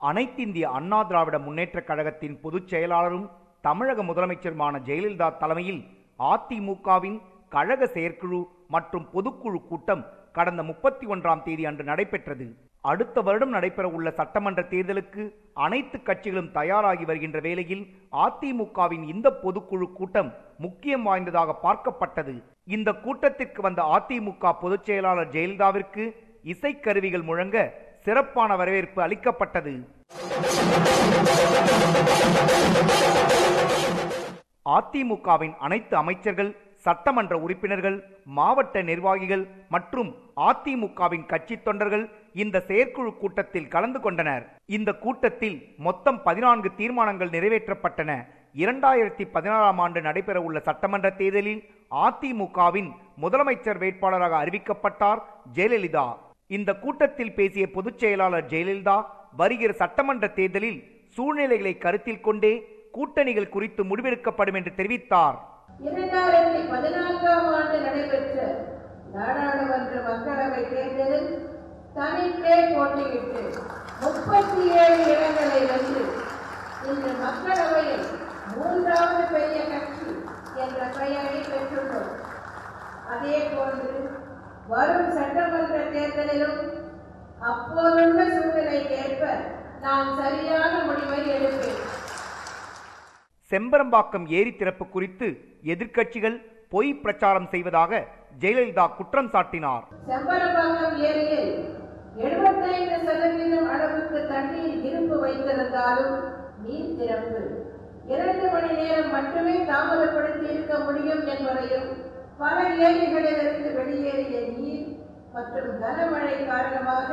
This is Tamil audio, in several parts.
அனைத்திந்திய அண்ணா திராவிட முன்னேற்றக் கழகத்தின் பொதுச் செயலாளரும் தமிழக முதலமைச்சருமான ஜெயலலிதா தலைமையில் அதிமுகவின் கழக செயற்குழு மற்றும் பொதுக்குழு கூட்டம் கடந்த முப்பத்தி ஒன்றாம் தேதி அன்று நடைபெற்றது அடுத்த வருடம் நடைபெற உள்ள சட்டமன்ற தேர்தலுக்கு அனைத்து கட்சிகளும் தயாராகி வருகின்ற வேளையில் அதிமுகவின் இந்த பொதுக்குழு கூட்டம் முக்கியம் வாய்ந்ததாக பார்க்கப்பட்டது இந்த கூட்டத்திற்கு வந்த அதிமுக பொதுச் செயலாளர் ஜெயலலிதாவிற்கு இசைக்கருவிகள் முழங்க சிறப்பான வரவேற்பு அளிக்கப்பட்டது அதிமுகவின் அனைத்து அமைச்சர்கள் சட்டமன்ற உறுப்பினர்கள் மாவட்ட நிர்வாகிகள் மற்றும் அதிமுகவின் கட்சி தொண்டர்கள் இந்த செயற்குழு கூட்டத்தில் கலந்து கொண்டனர் இந்த கூட்டத்தில் மொத்தம் பதினான்கு தீர்மானங்கள் நிறைவேற்றப்பட்டன இரண்டாயிரத்தி பதினாறாம் ஆண்டு நடைபெற உள்ள சட்டமன்ற தேர்தலில் அதிமுகவின் முதலமைச்சர் வேட்பாளராக அறிவிக்கப்பட்டார் ஜெயலலிதா இந்த கூட்டத்தில் பேசிய பொதுச் செயலாளர் ஜெயலலிதா வருகிற சட்டமன்ற தேர்தலில் சூழ்நிலைகளை கருத்தில் கொண்டே கூட்டணிகள் குறித்து முடிவெடுக்கப்படும் என்று தெரிவித்தார் இரண்டாயிரத்தி பதினான்காம் ஆண்டு நடைபெற்ற நாடாளுமன்ற மக்களவை தேர்தலில் தனித்தே போட்டியிட்டு முப்பத்தி ஏழு இடங்களை வென்று இன்று மக்களவையில் மூன்றாவது பெரிய கட்சி என்ற பெயரை பெற்றுள்ளோம் அதே போன்று வரும் சட்டமன்ற தேர்தலிலும் அப்போதுள்ள சூழ்நிலைக்கேற்ப நான் சரியான முடிவை எடுப்பேன் செம்பரம்பாக்கம் ஏரி திறப்பு குறித்து எதிர்க்கட்சிகள் பொய் பிரச்சாரம் செய்வதாக ஜெயலலிதா குற்றம் சாட்டினார் செம்பரம்பாக்கம் ஏரியில் எழுபத்தைந்து சதவீதம் அளவுக்கு தண்ணீர் இருப்பு வைத்திருந்தாலும் நீர் திறப்பு இரண்டு மணி நேரம் மட்டுமே தாமதப்படுத்தி இருக்க முடியும் என்பதையும் பல ஏரிகளிலிருந்து வெளியேறிய நீர் மற்றும் கனமழை காரணமாக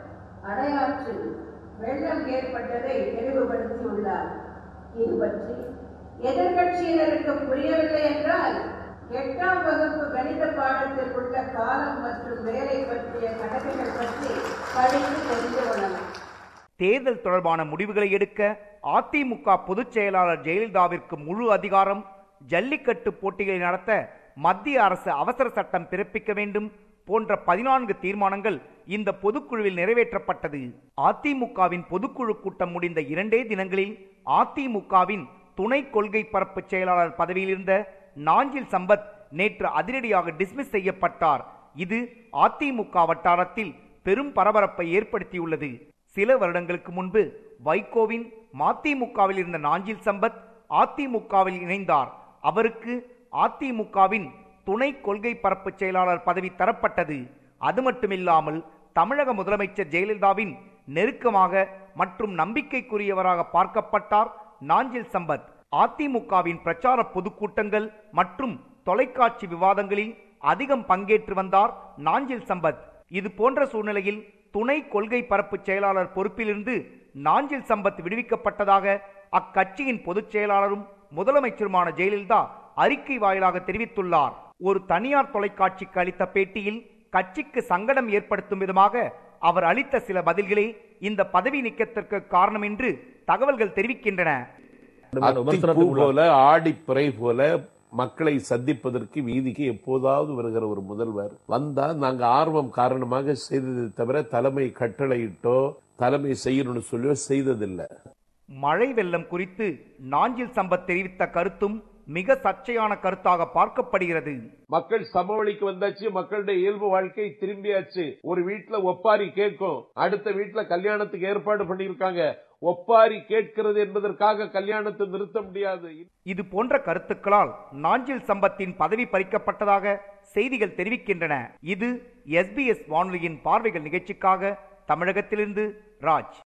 அடையாற்றில் வெள்ளம் ஏற்பட்டதை தெளிவுபடுத்தியுள்ளார் இது பற்றி எதிர்கட்சியினருக்கு புரியவில்லை என்றால் எட்டாம் வகுப்பு கணித பாடத்தில் உள்ள காலம் மற்றும் வேலை பற்றிய கணக்குகள் பற்றி படித்து தெரிந்து கொள்ளலாம் தேர்தல் தொடர்பான முடிவுகளை எடுக்க அதிமுக பொதுச் செயலாளர் ஜெயலலிதாவிற்கு முழு அதிகாரம் ஜல்லிக்கட்டு போட்டிகளை நடத்த மத்திய அரசு அவசர சட்டம் பிறப்பிக்க வேண்டும் போன்ற பதினான்கு தீர்மானங்கள் இந்த பொதுக்குழுவில் நிறைவேற்றப்பட்டது அதிமுகவின் பொதுக்குழு கூட்டம் முடிந்த இரண்டே தினங்களில் அதிமுகவின் துணை கொள்கை பரப்பு செயலாளர் பதவியில் இருந்த நாஞ்சில் சம்பத் நேற்று அதிரடியாக டிஸ்மிஸ் செய்யப்பட்டார் இது அதிமுக வட்டாரத்தில் பெரும் பரபரப்பை ஏற்படுத்தியுள்ளது சில வருடங்களுக்கு முன்பு வைகோவின் மதிமுகவில் இருந்த நாஞ்சில் சம்பத் அதிமுகவில் இணைந்தார் அவருக்கு அதிமுகவின் துணை கொள்கை பரப்பு செயலாளர் பதவி தரப்பட்டது அது மட்டுமில்லாமல் தமிழக முதலமைச்சர் ஜெயலலிதாவின் நெருக்கமாக மற்றும் நம்பிக்கைக்குரியவராக பார்க்கப்பட்டார் நாஞ்சில் சம்பத் அதிமுகவின் பிரச்சார பொதுக்கூட்டங்கள் மற்றும் தொலைக்காட்சி விவாதங்களில் அதிகம் பங்கேற்று வந்தார் நாஞ்சில் சம்பத் இது போன்ற சூழ்நிலையில் துணை கொள்கை பரப்பு செயலாளர் பொறுப்பிலிருந்து நாஞ்சில் சம்பத் விடுவிக்கப்பட்டதாக அக்கட்சியின் பொதுச் செயலாளரும் முதலமைச்சருமான ஜெயலலிதா அறிக்கை வாயிலாக தெரிவித்துள்ளார் ஒரு தனியார் தொலைக்காட்சிக்கு அளித்த பேட்டியில் கட்சிக்கு சங்கடம் ஏற்படுத்தும் விதமாக அவர் அளித்த சில பதில்களே இந்த பதவி நீக்கத்திற்கு காரணம் என்று தகவல்கள் தெரிவிக்கின்றன அத்திப்பூ போல ஆடிப்பிறை போல மக்களை சந்திப்பதற்கு வீதிக்கு எப்போதாவது வருகிற ஒரு முதல்வர் வந்தா நாங்க ஆர்வம் காரணமாக செய்ததை தவிர தலைமை கட்டளையிட்டோ தலைமை செய்யணும்னு சொல்லியோ செய்ததில்லை மழை வெள்ளம் குறித்து நாஞ்சில் சம்பத் தெரிவித்த கருத்தும் மிக சர்ச்சையான கருத்தாக பார்க்கப்படுகிறது மக்கள் சமவெளிக்கு வந்தாச்சு மக்களுடைய இயல்பு வாழ்க்கை திரும்பியாச்சு ஒரு வீட்டுல ஒப்பாரி கேட்கும் அடுத்த வீட்டுல கல்யாணத்துக்கு ஏற்பாடு பண்ணியிருக்காங்க ஒப்பாரி கேட்கிறது என்பதற்காக கல்யாணத்தை நிறுத்த முடியாது இது போன்ற கருத்துக்களால் நாஞ்சில் சம்பத்தின் பதவி பறிக்கப்பட்டதாக செய்திகள் தெரிவிக்கின்றன இது எஸ்பிஎஸ் வானொலியின் பார்வைகள் நிகழ்ச்சிக்காக தமிழகத்திலிருந்து ராஜ்